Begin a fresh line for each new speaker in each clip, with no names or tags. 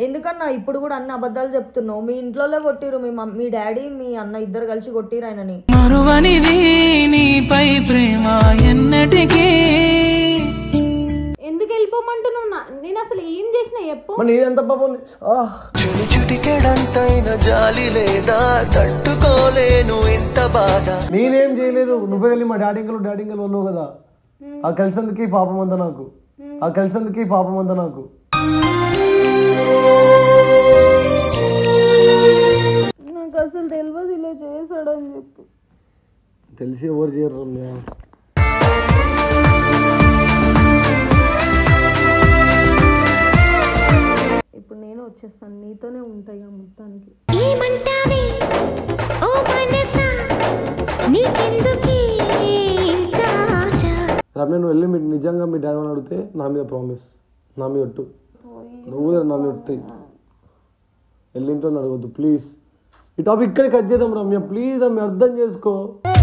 ఎందుకన్నా ఇప్పుడు కూడా అన్ని అబద్ధాలు చెప్తున్నావు మీ ఇంట్లోనే కొట్టిరు మీ మమ్- మీ డాడీ మీ అన్న ఇద్దరు కలిసి కొట్టిరు ఆయనని
మరువనిది నీపై ప్రేమ ఎన్నటికీ
ఎందుకు వెళ్ళిపోమంటున్నావు నా- నేను అసలు ఏం చేసిన చెప్పు
మరి నీదెంత పాపం ఆ,
చెడు చుటికెడంతైన జాలి లేదా తట్టుకోలేను ఇంత బాధ
నేనేం చేయలేదు నువ్వే వెళ్ళి మా డాడీ ఇంకలు డాడీ ఇంకలు ఉన్నావు కదా ఆ కలిసేందుకు ఈ పాపం అంతా నాకు ఆ కలిసేందుకు ఈ పాపం అంతా నాకు
నాకు అసలు తెలియదు ఇలా చేశాడని చెప్పి
తెలిసి ఎవరు చేయరు రమ్య
ఇప్పుడు నేను వచ్చేస్తాను నీతోనే ఉంటాయి ఇక మొత్తానికి
ఏమంటావే ఓ మనసా నీకెందుకే ఇంకా ఆశ
రమ్య నువ్వు వెళ్ళి మీ నిజంగా మీ డాడీ అని అడిగితే నా మీద ప్రామిస్ నా మీద ఒట్టు నువ్వు కూడా నా మీద ఒట్టు వెళ్ళి ఇంట్లో అడగద్దు ప్లీజ్ ఈ టాపిక్ ఇక్కడే కట్ చేద్దాం రమ్య ప్లీజ్ రమ్య అర్థం చేసుకో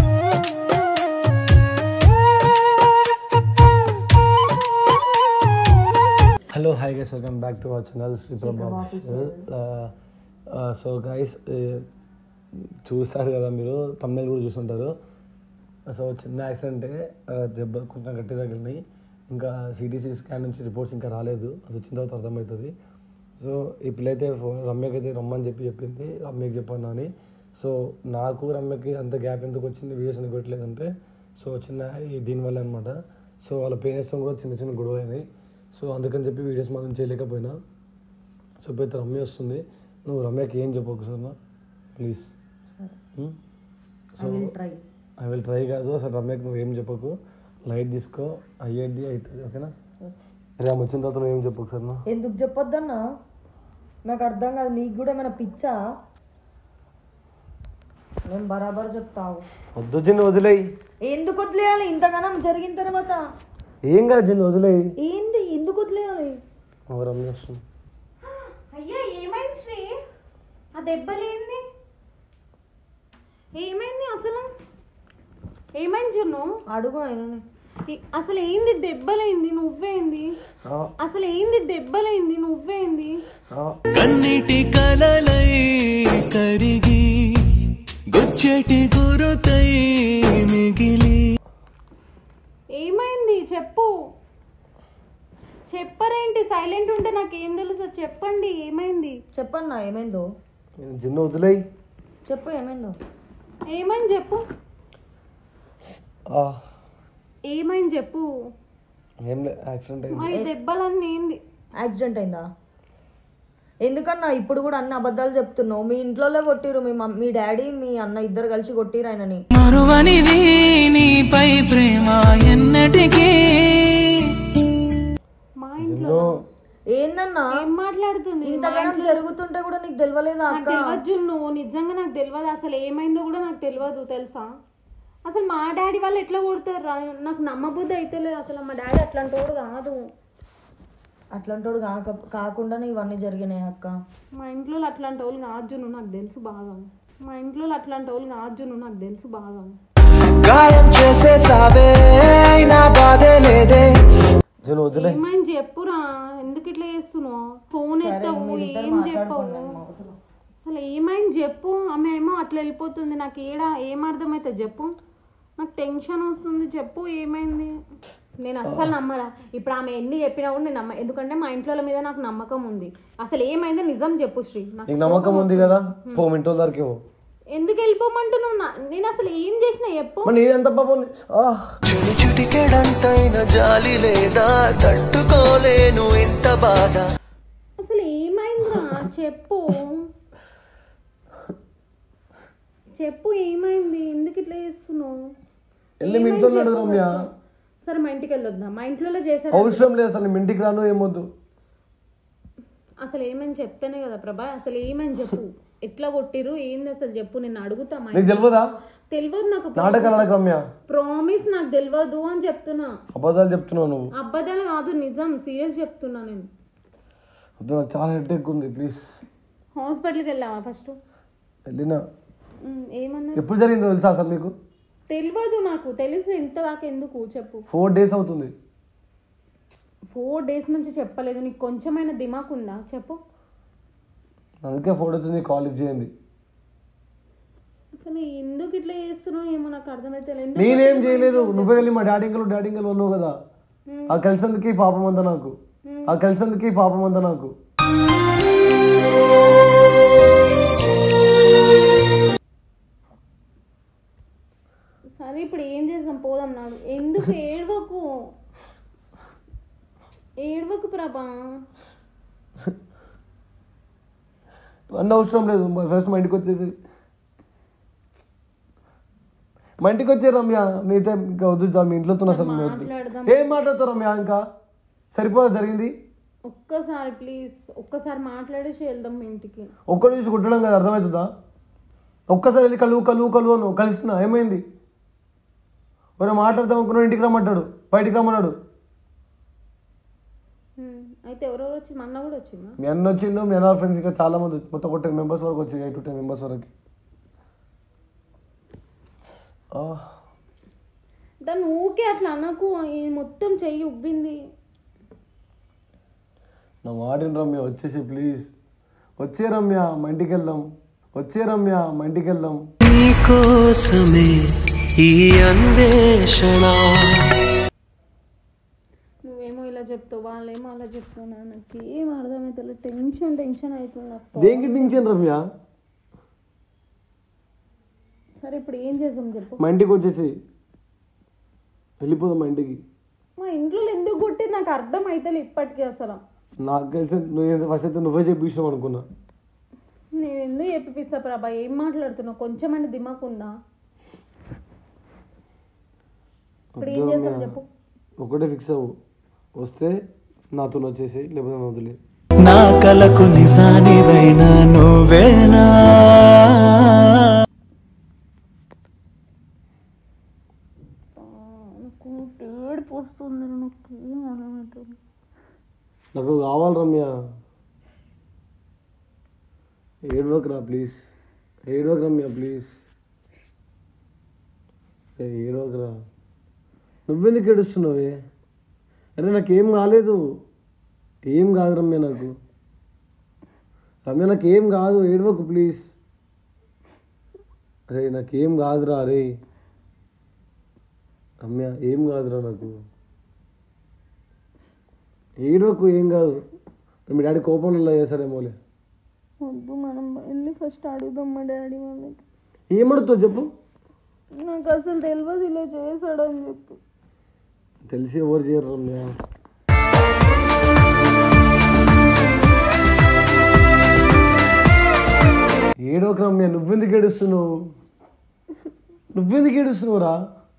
hello hi guys welcome back to our channel Sri Prabha so guys చూస్తారు కదా మీరు తమిళ కూడా చూస్తుంటారు సో చిన్న యాక్సిడెంటే దెబ్బ కొంచెం గట్టి తగిలినాయి ఇంకా సిటీసీ స్కాన్ నుంచి రిపోర్ట్స్ ఇంకా రాలేదు అది వచ్చిన తర్వాత అర్థమవుతుంది సో ఈ పిల్ల అయితే ఫోన్ రమ్యకి అయితే రమ్మని చెప్పి చెప్పింది రమ్యకి చెప్పాను అని సో నాకు రమ్యకి అంత గ్యాప్ ఎందుకు వచ్చింది వీడియోస్ ఎందుకు పెట్టలేదంటే సో చిన్న ఈ దీనివల్ల అనమాట సో వాళ్ళ పేరెంట్స్తో కూడా చిన్న చిన్న గొడవ అయినాయి సో అందుకని చెప్పి వీడియోస్ మనం చేయలేకపోయినా సో ఇప్పుడు రమ్య వస్తుంది నువ్వు రమ్యకి ఏం చెప్పకు sir please so
try
I will try కాదు అసలు రమ్యకి నువ్వు ఏం చెప్పకు లైట్ తీసుకో అయ్యేది అవుతుంది ఓకేనా రేపు వచ్చిన తర్వాత నువ్వు ఏం చెప్పకు సార్
ఎందుకు చెప్పొద్దన్నా నాకు అర్థం కాదు నీకు కూడా ఏమైనా పిచ్చా నేను బరాబర్ చెప్తావు
వద్దు చిన్న వదిలేయి
ఎందుకు వదిలేయాలి ఇంతగానం జరిగిన తర్వాత
ఏం కాదు చిన్న వదిలేయి
ఏంది ఎందుకు వదిలేయాలి
ఓ రమ్య వస్తుంది
అయ్యా ఏమైంది శ్రీ ఆ దెబ్బలేంది ఏమైంది అసలు ఏమైంది జున్ను
అడుగు ఆయనని
ఈ- అసలు ఏంది దెబ్బలేంది నువ్వేంది
ఆ,
అసలు ఏంది దెబ్బలేంది నువ్వేంది
ఆ.
కన్నిటి కలలై కరిగి గుచ్చటి గురుతై మిగిలి
ఏమైంది చెప్పు చెప్పరేంటి సైలెంట్ ఉంటే నాకు ఏం తెలుసు చెప్పండి ఏమైంది
చెప్పన్నా ఏమైందో
నేను చిన్న వదిలేయి
చెప్పు ఏమైందో
ఏమైంది చెప్పు
ఆ,
ఏమైంది చెప్పు
ఏం లేదు యాక్సిడెంట్ అయింది
మరి దెబ్బలన్నీ ఏంది
యాక్సిడెంట్ అయిందా ఎందుకన్నా ఇప్పుడు కూడా అన్ని అబద్ధాలు చెప్తున్నావు మీ ఇంట్లోనే కొట్టిరు మీ మమ్- మీ డాడీ మీ అన్న ఇద్దరు కలిసి కొట్టిరు ఆయనని
మరువనిది నీపై ప్రేమ ఎన్నటికీ
మా ఇంట్లో
చిన్ను
ఏందన్నా
ఏం మాట్లాడుతుంది
ఇంతగానం జరుగుతుంటే కూడా నీకు తెలియలేదా
నాకు
అక్క
తెలియదు జున్ను నిజంగా నాకు తెలియదు అసలు ఏమైందో కూడా నాకు తెలియదు తెలుసా అసలు మా డాడీ వాళ్ళు ఎట్లా కొడతారు రా? నాకు నమ్మబుద్ధి అయితే లేదు అసలు మా డాడీ అట్లాంటి వాడు కాదు
అట్లాంటోడు కాక కాకుండానే ఇవన్నీ జరిగినాయి అక్క
మా ఇంట్లో అట్లాంటి వాళ్ళు కాదు జున్ను నాకు తెలుసు బాగా మా ఇంట్లో అట్లాంటి వాళ్ళు కాదు జున్ను నాకు తెలుసు బాగా
గాయం చేసేసావే అయినా బాధే లేదే
చిన్న వదిలే
ఏమైంది చెప్పురా ఎందుకు ఇట్లా చేస్తున్నావు ఫోన్ ఎత్తావు ఏం చెప్పావు అసలు ఏమైంది చెప్పు ఆమె ఏమో అట్లా వెళ్ళిపోతుంది నాకు ఏడా ఏం అర్థమవుతుంది చెప్పు నాకు టెన్షన్ వస్తుంది చెప్పు ఏమైంది నేను అస్సలు నమ్మరా ఇప్పుడు ఆమె ఎన్ని చెప్పినా కూడా నేను నమ్మ ఎందుకంటే మా ఇంట్లో మీద నాకు నమ్మకం ఉంది అసలు ఏమైందో నిజం చెప్పు శ్రీ నాకు
నీకు నమ్మకం ఉంది కదా పో మింటో దగ్గరికి పో
ఎందుకు వెళ్ళిపోమంటున్నావు నా- నేను అసలు ఏం చేసిన చెప్పు
మరి నీదెంత పాపం ఆ,
చెడు చుటికెడంతైన జాలి లేదా తట్టుకోలేను ఇంత బాధ
అసలు ఏమైందిరా చెప్పు చెప్పు ఏమైంది ఎందుకు ఇట్లా చేస్తున్నావు
వెళ్ళి మీ ఇంట్లో అడుగు రమ్య
సరే మా ఇంటికి వెళ్ళొద్దా మా ఇంట్లో చేశారు
అవసరం లేదు అసలు మీ ఇంటికి రాను ఏమొద్దు
అసలు ఏమని చెప్తేనే కదా ప్రభా అసలు ఏమని చెప్పు ఎట్లా కొట్టిరు ఏంది అసలు చెప్పు నేను అడుగుతా మా
నీకు తెలియదా
తెలియదు నాకు
నాటకాలు ఆడకు రమ్య
ప్రామిస్ నాకు తెలియదు అని చెప్తున్నా
అబద్ధాలు చెప్తున్నావు నువ్వు
అబద్ధాలు కాదు నిజం సీరియస్ చెప్తున్నా నేను
వద్దు, నాకు చాలా హెడ్ ఎక్కువ ఉంది ప్లీజ్
హాస్పిటల్కి వెళ్ళావా ఫస్ట్
వెళ్ళినా
ఏమన్నా
ఎప్పుడు జరిగిందో తెలుసా అసలు నీకు
తెలియదు నాకు తెలిసి ఎంత దాకా ఎందుకు చెప్పు
ఫోర్ డేస్ అవుతుంది
ఫోర్ డేస్ నుంచి చెప్పలేదు నీకు కొంచెమైనా దిమాక్ ఉందా చెప్పు
అందుకే ఫోటో వచ్చింది కాల్ లిఫ్ట్ చేయండి
అసలు ఎందుకు ఇట్లా చేస్తున్నావు ఏమో నాకు అర్థమైతే లేదు.
నేనేం చేయలేదు నువ్వే వెళ్ళి మా డాడీ ఇంకలు డాడీ ఇంకలు ఉన్నావు కదా ఆ కలిసేందుకు ఈ పాపం అంతా నాకు ఆ కలిసేందుకు ఈ పాపం అంతా నాకు
సరే ఇప్పుడు ఏం చేద్దాం పోదాం నాడు ఎందుకు ఏడవకు ఏడవకు ప్రభా
అన్న అవసరం లేదు ఫస్ట్ మా ఇంటికి వచ్చేసి మా ఇంటికి వచ్చే రమ్య నీతో ఇంకా వద్దు జా, మీ ఇంట్లో అసలు మీ వద్దు.
మాట్లాడదాం.
ఏం మాట్లాడతావు రమ్య ఇంకా సరిపోదా జరిగింది
ఒక్కసారి ప్లీజ్ ఒక్కసారి మాట్లాడేసి వెళ్దాం మీ ఇంటికి
ఒక్కడి నుంచి కుట్టడం కదా అర్థమవుతుందా ఒక్కసారి వెళ్ళి కలువు కలువు కలువు అను కలిసిన ఏమైంది మరి మాట్లాడదాం అనుకున్నాడు ఇంటికి రమ్మంటాడు బయటికి రమ్మన్నాడు
హ్మ్. అయితే ఎవరెవరు వచ్చి మా అన్న కూడా వచ్చిందా
మీ అన్న వచ్చిండు మీ అన్న ఫ్రెండ్స్ ఇంకా చాలా మంది మొత్తం ఒక టెన్ మెంబర్స్ వరకు వచ్చి ఎయిట్ టు టెన్ మెంబర్స్ వరకు ఆ,
దాన్ని ఊకే అట్లా అనకు ఈ మొత్తం చెయ్యి ఉబ్బింది
నా మాటిన రమ్య వచ్చేసి ప్లీజ్ వచ్చే రమ్య మా ఇంటికి వెళ్దాం వచ్చే రమ్య మా ఇంటికి వెళ్దాం
నీకోసమే ఈ అన్వేషణ
నువ్వేమో ఇలా చెప్తావు వాళ్ళేమో అలా చెప్తావు నాకు ఏం అర్థమవుతుంది టెన్షన్ టెన్షన్ అవుతుంది నాకు
దేనికి దించాను రమ్య
సరే ఇప్పుడు ఏం చేద్దాం చెప్పు
మా ఇంటికి వచ్చేసి వెళ్ళిపోదాం మా ఇంటికి
మా ఇంట్లో ఎందుకు కొట్టి నాకు అర్థం అవుతుంది ఇప్పటికీ అసలు
నాకు తెలిసి నువ్వు ఫస్ట్ అయితే నువ్వే చెప్పిస్తావు అనుకున్నా
నేను ఎందుకు చెప్పిస్తా ప్రభా ఏం మాట్లాడుతున్నావు కొంచెమైనా దిమాకు ఉందా ఇప్పుడు ఏం చేస్తాం చెప్పు
ఒకటే ఫిక్స్ అవ్వు వస్తే నాతో వచ్చేసి లేకపోతే నా వదిలే
నా కలకు నిజానివైనా నువ్వేనా
నాకు ఏడుపు వస్తుంది నాకు ఏం అర్థమవుతుంది
నాకు కావాలి రమ్య ఏడవకు రా ప్లీజ్ ఏడవకు రమ్య ప్లీజ్ ఏడవకు రా నువ్వెందుకు ఏడుస్తున్నావే అరే నాకేం కాలేదు ఏం కాదు రమ్య నాకు రమ్య నాకేం కాదు ఏడవకు ప్లీజ్ అరే నాకేం కాదురా అరే రమ్య ఏం కాదురా నాకు ఏడవకు ఏం కాదు మీ డాడీ కోపంలో చేశాడేమోలే
వద్దు మనం వెళ్ళి ఫస్ట్ అడుగుదాం మా డాడీ వాళ్ళకి
ఏమడుతావు చెప్పు
నాకు అసలు తెలియదు ఇలా చేశాడు అని చెప్పు
తెలిసి ఎవరు చేయరు రమ్య ఏడోక రమ్య నువ్వెందుకు ఏడుస్తున్నావు నువ్వెందుకు ఏడుస్తున్నావురా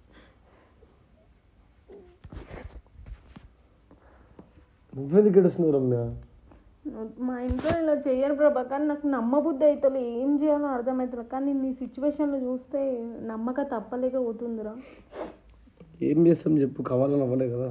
నువ్వెందుకు ఏడుస్తున్నావు రమ్య
మా ఇంట్లో ఇలా చెయ్యరు ప్రభా కానీ నాకు నమ్మబుద్ధి అవుతుంది ఏం చేయాలో అర్థమవుతుంది కానీ నీ సిచ్యువేషన్లో చూస్తే నమ్మక తప్పలేకపోతుందిరా
ఏం చేస్తాం చెప్పు కావాలని అవ్వలే కదా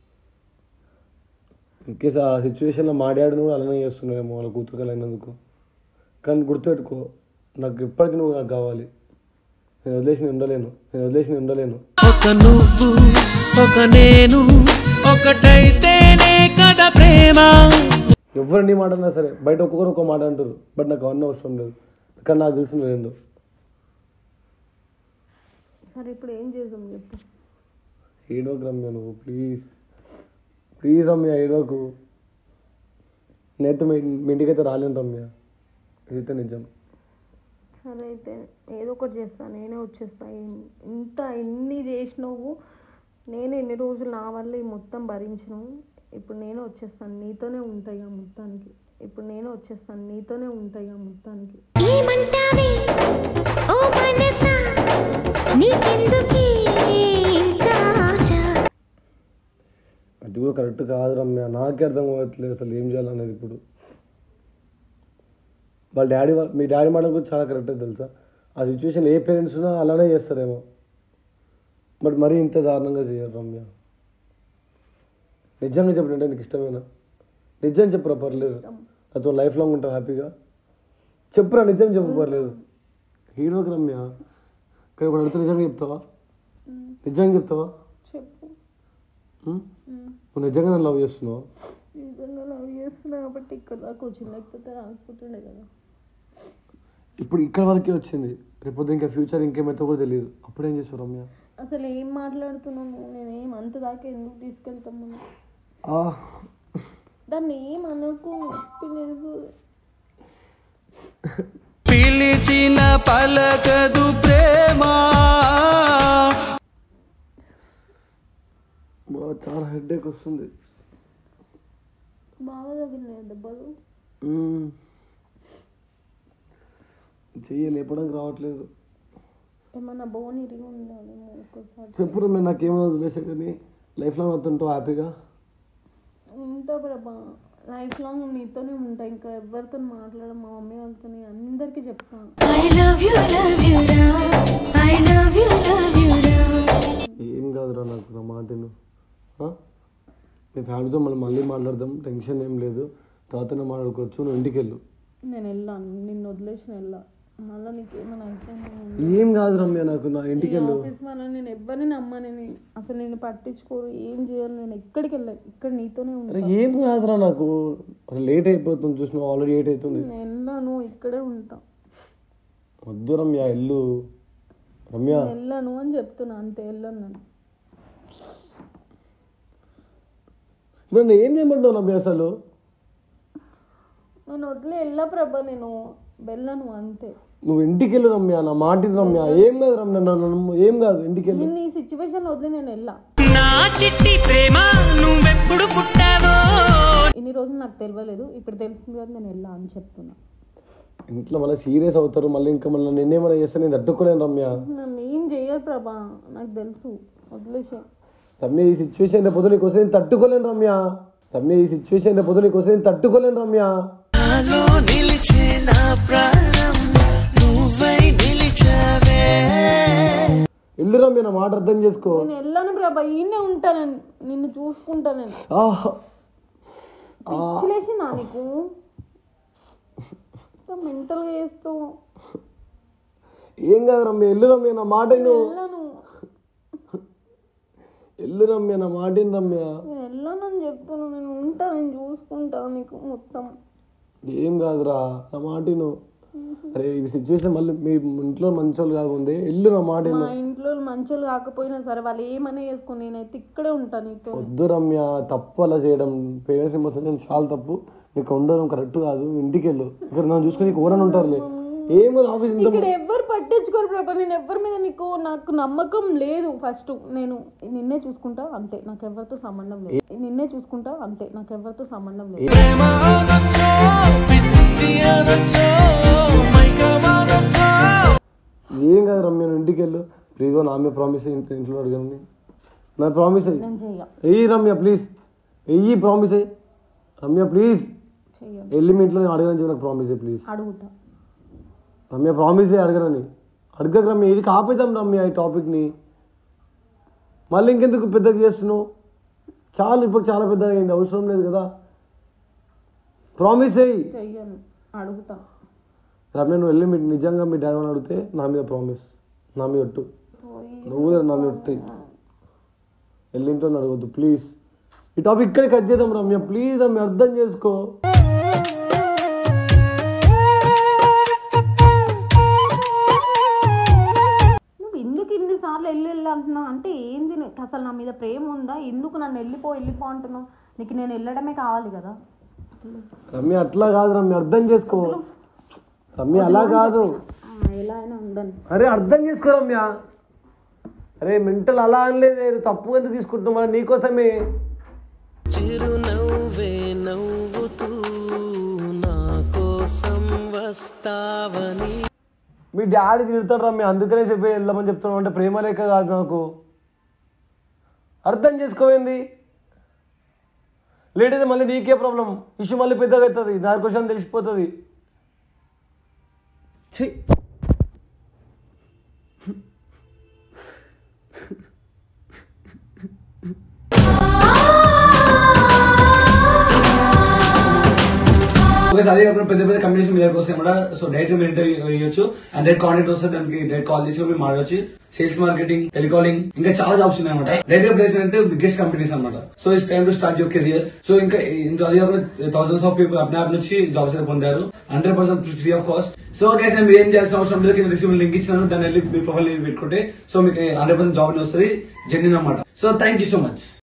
ఇంకేస్ ఆ సిచ్యువేషన్లో మా డాడీని కూడా అలానే చేస్తున్నాయేమో వాళ్ళ కూతురు అయినందుకు కానీ గుర్తుపెట్టుకో నాకు ఇప్పటికీ నువ్వు నాకు కావాలి నేను వదిలేసి నేను ఉండలేను నేను వదిలేసి నేను ఉండలేను
ఒక నువ్వు ఒక నేను ఒకటైతేనే కదా ప్రేమ
ఎవరు నీ మాట అన్నా సరే బయట ఒక్కొక్కరు ఒక్కో మాట అంటారు బట్ నాకు అవన్నీ అవసరం లేదు కానీ నాకు తెలిసింది ఏందో
సరే ఇప్పుడు ఏం చేద్దాం చెప్పు
ఏడోకు రమ్య నువ్వు ప్లీజ్ ప్లీజ్ రమ్య ఏడోకు నేనైతే మీ మీ ఇంటికైతే రాలేను రమ్య ఇదైతే నిజం
సరే అయితే ఏదో ఒకటి చేస్తా నేనే వచ్చేస్తా ఏం- ఇంత ఎన్ని చేసినావు నేను ఎన్ని రోజులు నా వల్ల ఈ మొత్తం భరించినావు ఇప్పుడు నేనే వచ్చేస్తాను నీతోనే ఉంటాయి ఆ మొత్తానికి ఇప్పుడు నేనే వచ్చేస్తాను నీతోనే ఉంటాయి ఆ మొత్తానికి
ఏమంటావే ఓ మనసా నీకెందుకే ఇంకా ఆశ
అది కూడా కరెక్ట్ కాదు రమ్య నాకే అర్థం అవ్వట్లేదు అసలు ఏం చేయాలనేది ఇప్పుడు వాళ్ళ డాడీ వా- మీ డాడీ మాట కూడా చాలా కరెక్ట్ తెలుసా ఆ సిచ్యువేషన్ ఏ పేరెంట్స్ ఉన్నా అలానే చేస్తారేమో బట్ మరీ ఇంత దారుణంగా చేయరు రమ్య నిజంగా చెప్పినట్టే నీకు ఇష్టమేనా నిజం చెప్పురా పర్లేదు నాతో లైఫ్ లాంగ్ ఉంటావు హ్యాపీగా చెప్పురా నిజం చెప్పు పర్లేదు హీరోకి రమ్య కానీ ఇప్పుడు అడిగితే నిజంగా చెప్తావా నిజంగా చెప్తావా
చెప్పు
ఉం? నువ్వు నిజంగా నన్ను లవ్ చేస్తున్నావు
నిజంగా లవ్ చేస్తున్నా కాబట్టి ఇక్కడ దాకా వచ్చింది లేకపోతే రాకపోతుండే కదా
ఇప్పుడు ఇక్కడ వరకే వచ్చింది రేపొద్దు ఇంకా ఫ్యూచర్ ఇంకేమైతే కూడా తెలియదు అప్పుడు ఏం చేస్తావు రమ్య
అసలు ఏం మాట్లాడుతున్నాను నేనేం అంత దాకా ఎందుకు తీసుకెళ్తాం మనం
ఆ,
దాన్ని ఏం అనకు నొప్పి లేదు
పిలిచిన పలకదు ప్రేమ
బా, చాలా హెడ్ఏక్ వస్తుంది
బాగా తగిలినాయి దెబ్బలు
మ్మ్. చెయ్యి లేపడానికి రావట్లేదు
ఏమన్నా బోన్ ఇరిగి ఉండాలేమో ఒక్కసారి
చెప్పు రమ్య నాకేమో వదిలేసా కానీ లైఫ్ లాంగ్ అవుతుంటావు హ్యాపీగా
ఉంటా ప్రభా లైఫ్ లాంగ్ నీతోనే ఉంటా ఇంకా ఎవరితో మాట్లాడ మా మమ్మీ వాళ్ళతో అందరికీ చెప్తాను
I love you, love you, Ram. I love you, love you, Ram.
ఏం కాదురా నాకు నా మాట విను. ఆ? మీ ఫ్యామిలీతో మళ్ళీ మళ్ళీ మాట్లాడదాం టెన్షన్ ఏం లేదు తర్వాతనే మాట్లాడుకోవచ్చు నువ్వు ఇంటికి వెళ్ళు
నేను వెళ్ళాను నిన్ను వదిలేసి వెళ్ళా మళ్ళీ నీకు ఏమైనా అయిపోయిందా
ఏం కాదు రమ్య నాకు నా ఇంటికి వెళ్ళు
ఆఫీస్ వల్ల నేను ఎవరిని నమ్మనని అసలు నేను పట్టించుకోరు ఏం చేయాలి నేను ఎక్కడికి వెళ్ళాను ఇక్కడ నీతోనే
అరే
ఉంటా
ఏం కాదురా నాకు లేట్ అయిపోతుంది చూసిన ఆల్రెడీ లేట్ అవుతుంది
నేను వెళ్ళాను ఇక్కడే ఉంటా
వద్దు రమ్య ఇల్లు రమ్య
నేను వెళ్ళాను అని చెప్తున్నా అంతే వెళ్ళాను నేను
నన్ను ఏం చేయమంటావు రమ్య అసలు
నేను వదిలే వెళ్ళా ప్రభా నేను వెళ్ళను అంతే
నువ్వు ఇంటికి వెళ్ళు రమ్య నా మాట విను రమ్య ఏం కాదు రమ్య నన్ను నమ్ము. ఏం కాదు ఇంటికి వెళ్ళు
నిన్ను ఈ సిచ్యువేషన్ వదిలి నేను వెళ్ళా
నా చిట్టి ప్రేమ నువ్వెప్పుడు పుట్టావో
ఇన్ని రోజులు నాకు తెలియలేదు ఇప్పుడు తెలిసింది కదా నేను వెళ్ళా అని చెప్తున్నా
ఇంట్లో మళ్ళీ సీరియస్ అవుతారు మళ్ళీ ఇంకా మళ్ళీ నేనేమైనా చేస్తే నేను తట్టుకోలేను రమ్య
నన్ను ఏం చేయరు ప్రభా నాకు తెలుసు వదిలేసే
రమ్య ఈ సిచ్యువేషన్ రేపు పొద్దున నీకోసం నేను తట్టుకోలేను రమ్య రమ్య ఈ సిచ్యువేషన్ రేపు పొద్దున నీకోసం నేను తట్టుకోలేను రమ్య
నాలో నిలిచే నా ప్రాణం నువ్వై నిలిచావే
ఇల్లు రమ్య నా మాట అర్థం చేసుకో
నేను వెళ్ళను ప్రభా ఈయనే ఉంటా నేను నిన్ను చూసుకుంటా నేను
ఆహ్.
పిచ్చిలేసి నా నీకు మెంటల్గా చేస్తూ
ఏం కాదు రమ్య ఎల్లు రమ్య నా మాట విను.
వెళ్ళను
ఎల్లు రమ్య నా మాట విను రమ్య
నేను వెళ్ళనని చెప్తున్నా నేను ఉంటా నేను చూసుకుంటా నీకు మొత్తం
ఏం కాదురా నా మాట విను. అరే ఇది సిచ్యువేషన్ మళ్ళీ మీ ఇంట్లో మంచి వాళ్ళు కాకుంది ఎల్లు నా మాట విను.
మా ఇంట్లో మంచోళ్ళు కాకపోయినా సరే వాళ్ళు ఏమైనా చేసుకుని నేనైతే ఇక్కడే ఉంటా నీతో
వద్దు రమ్య తప్పు అలా చేయడం పేరెంట్స్ మొత్తం నేను చాలా తప్పు నీకు ఉండడం కరెక్ట్ కాదు ఇంటికి వెళ్ళు ఇక్కడ నన్ను చూసుకుని ఎవరని ఉంటారులే ఏం కాదు ఆఫీస్ ఇంత
ఇక్కడ ఎవ్వరు పట్టించుకోరు ప్రభా నేను ఎవ్వరి మీద నీకు నాకు నమ్మకం లేదు ఫస్ట్ నేను నిన్నే చూసుకుంటా అంతే నాకు ఎవరితో సంబంధం లేదు నిన్నే చూసుకుంటా అంతే నాకు ఎవరితో సంబంధం లేదు
ప్రేమ అనొచ్చో పిచ్చి అనొచ్చో మైకమనొచ్చో
ఏం కాదు రమ్య నువ్వు ఇంటికి వెళ్ళు ప్లీజ్ నా మీద ప్రామిస్ ఇంట్లో ఇంట్లో అడగండి నా ప్రామిస్ అయ్యి
నేను చెయ్య
వెయ్యి రమ్య ప్లీజ్ వెయ్యి ప్రామిస్ అయ్యి రమ్య ప్లీజ్
చెయ్య
వెళ్ళి మీ ఇంట్లో నేను అడగని చెప్పి నాకు ప్రామిస్ అయ్యి ప్లీజ్
అడుగుతా
రమ్య ప్రామిస్ అయ్యి అడగనని అడగక రమ్య ఇది కాపేద్దాం రమ్య ఈ టాపిక్ని మళ్ళీ ఇంకెందుకు పెద్దగా చేస్తున్నావు చాలు ఇప్పుడు చాలా పెద్దగా అయింది అవసరం లేదు కదా ప్రామిస్ అయ్యి
చెయ్యను అడుగుతా
రమ్య నువ్వు వెళ్ళి మీ నిజంగా మీ డాడీ వాళ్ళని అడిగితే నా మీద ప్రామిస్ నా మీద ఒట్టు నువ్వు కూడా నా మీద ఒట్టు వెళ్ళి ఇంట్లో అడగొద్దు ప్లీజ్ ఈ టాపిక్ ఇక్కడే కట్ చేద్దాం రమ్య ప్లీజ్ రమ్య అర్థం చేసుకో
నువ్వు ఎందుకు ఇన్నిసార్లు వెళ్ళి వెళ్ళి అంటున్నావు అంటే ఏంది నీకు అసలు నా మీద ప్రేమ ఉందా ఎందుకు నన్ను వెళ్ళిపో వెళ్ళిపో అంటున్నావు నీకు నేను వెళ్ళడమే కావాలి కదా
రమ్య అట్లా కాదు రమ్య అర్థం చేసుకో రమ్య అలా కాదు
ఆ, ఎలా అయినా ఉండను
అరే అర్థం చేసుకో రమ్య అరే మెంటల్ అలా అనలేదు తప్పు ఎందుకు తీసుకుంటున్నావు మరి నీకోసమే
చిరునవ్వే నవ్వుతూ నా కోసం వస్తావని
మీ డాడీ తిడతాడు రమ్య అందుకనే చెప్పి వెళ్ళమని చెప్తున్నావు అంటే ప్రేమ లేక కాదు నాకు అర్థం చేసుకోవేంది లేట్ అయితే మళ్ళీ నీకే ప్రాబ్లం ఇష్యూ మళ్ళీ పెద్దగా అవుతుంది నా క్వశ్చన్ తెలిసిపోతుంది ఛీ
గైస్ అదే కాకుండా పెద్ద పెద్ద కంపెనీస్ మీ దగ్గరకు వస్తాయి అనమాట సో డైరెక్ట్ మీరు ఇంటర్వ్యూ ఇవ్వచ్చు అండ్ డైరెక్ట్ కాంటాక్ట్ వస్తే దానికి డైరెక్ట్ కాల్ చేసి మీరు మాట్లాడచ్చు సేల్స్ మార్కెటింగ్ టెలికాలింగ్ ఇంకా చాలా జాబ్స్ ఉన్నాయి అనమాట డైరెక్ట్ ప్లేస్మెంట్ బిగ్గెస్ట్ కంపెనీస్ అనమాట so it's time to start your career so ఇంకా ఇంత అది thousands of people Apna app నుంచి జాబ్స్ అయితే పొందారు hundred percent free of cost so guys నేను మీరు ఏం చేయాల్సిన అవసరం లేదు కింద రిసీవ్ లింక్ ఇచ్చినాను దాన్ని వెళ్ళి మీ ప్రొఫైల్ పెట్టుకుంటే సో మీకు హండ్రెడ్ పర్సెంట్ జాబ్ వస్తుంది జెన్యున్ అనమాట so thank you so much